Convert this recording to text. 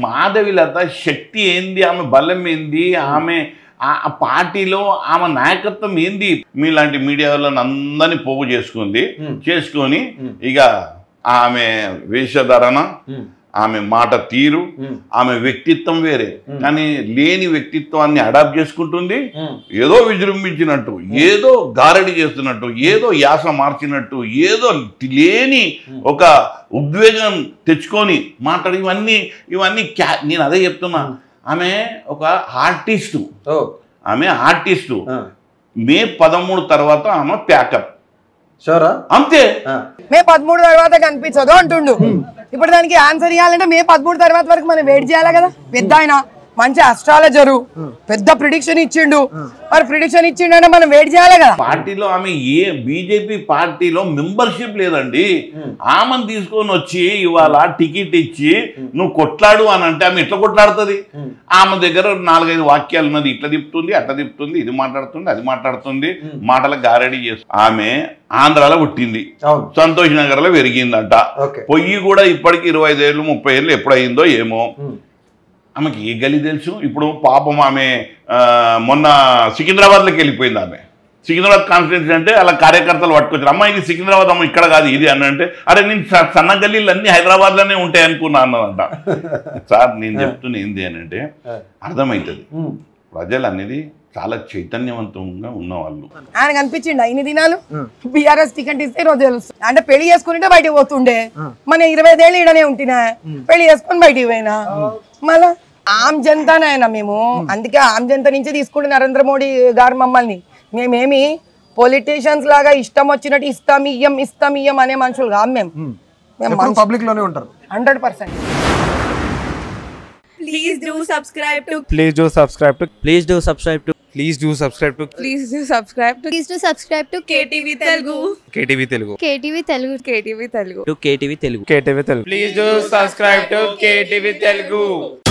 మాధవి లత శక్తి ఏంది ఆమె బలం ఏంది ఆమె ఆ ఆ పార్టీలో ఆమె నాయకత్వం ఏంది మీలాంటి మీడియా వాళ్ళని అందరినీ పోగు చేసుకుంది Hmm. చేసుకొని Hmm. ఇక ఆమె వేషధరణ ఆమె మాట తీరు ఆమె వ్యక్తిత్వం వేరే Hmm. కానీ లేని వ్యక్తిత్వాన్ని అడాప్ట్ చేసుకుంటుంది ఏదో విజృంభించినట్టు ఏదో గారడి చేస్తున్నట్టు ఏదో యాస మార్చినట్టు ఏదో లేని ఒక ఉద్వేగం తెచ్చుకొని మాట్లాడి ఇవన్నీ ఇవన్నీ క్యా నేను అదే చెప్తున్నా ఆమె ఒక ఆర్టిస్టు ఓ ఆమె ఆర్టిస్టు ఆ. మే పదమూడు తర్వాత ఆమె ప్యాకప్ షూరా అంతే ఆ. మే పదమూడు తర్వాత కనిపించదు అంటుండు ఇప్పుడు దానికి ఆన్సర్ ఇవ్వాలంటే మే పదమూడు తర్వాత వరకు మనం వెయిట్ చేయాలి కదా పెద్ద ఆయన మంచి అస్ట్రాలజరు పెద్ద ప్రిడిక్షన్ ఇచ్చిండు మరి ప్రిడిక్షన్ ఇచ్చిండు అంటే మనం వెయిట్ చేయాలి కదా పార్టీలో ఆమె ఏ బీజేపీ పార్టీలో మెంబర్షిప్ లేదండి ఆమెను తీసుకొని వచ్చి ఇవాళ టికెట్ ఇచ్చి నువ్వు కొట్లాడు అని అంటే ఆమె ఎట్లా కొట్లాడుతుంది ఆమె దగ్గర నాలుగైదు వాక్యాలు ఉన్నది ఇట్లా తిప్పుతుంది అట్లా తిప్పుతుంది ఇది మాట్లాడుతుంది అది మాట్లాడుతుంది మాటల గారడీ చేస్తుంది ఆమె ఆంధ్రాలో పుట్టింది అవును సంతోష్ నగర్లో పెరిగిందంట ఓకే పొయ్యి కూడా ఇప్పటికి ఇరవై ఐదేళ్ళు ముప్పై ఏళ్ళు ఎప్పుడయిందో ఏమో ఉమ్. ఆమెకి ఏ గలి తెలుసు ఇప్పుడు పాపం ఆమె ఆ, మొన్న సికింద్రాబాద్లోకి వెళ్ళిపోయింది ఆమె సికింద్రాబాద్ కాన్స్టిట్యూన్సీ అంటే అలా కార్యకర్తలు పట్టుకొచ్చారు అమ్మ ఇది సికింద్రాబాద్ అమ్మ ఇక్కడ కాదు ఇది అని అంటే అరే నేను స- సన్న గల్లీలు అన్నీ హైదరాబాద్లోనే ఉంటాయి అనుకున్నా అన్నదంట సార్ నేను చెప్తున్నా ఏంది అని అంటే ఆ. అర్థమవుతుంది ఉమ్. ప్రజలు అనేది చాలా చైతన్యవంతంగా ఉన్నవాళ్ళు ఆయన కనిపించిండు ఇన్ని దినాలు బీఆర్ఎస్ టికెట్ ఇస్తే ఈ రోజు తెలుస్తుంది అంటే పెళ్లి చేసుకుంటే బయటికి పోతుండే మన ఇరవై ఐదేళ్ళు ఈడనే ఉంటున్నా పెళ్లి చేసుకొని బయటికి పోయినా మళ్ళా ఆమ్ జనతానైనా మేము అందుకే ఆమ్ జనత నుంచి తీసుకుంటే నరేంద్ర మోడీ గారు మమ్మల్ని మేమేమి పొలిటీషియన్స్ లాగా ఇష్టం వచ్చినట్టు ఇస్తాం ఇయ్యం ఇస్తాం ఇయ్యం అనే మనుషులు కాదు మేము మేము ఎప్పుడు పబ్లిక్ లోనే ఉంటారు hundred percent Please do subscribe to Please do subscribe to Please do subscribe to please do subscribe to please do subscribe to please to subscribe to KTV Telugu KTV Telugu. KTV Telugu KTV Telugu to KTV Telugu. KTV Telugu. Please do subscribe to KTV Telugu.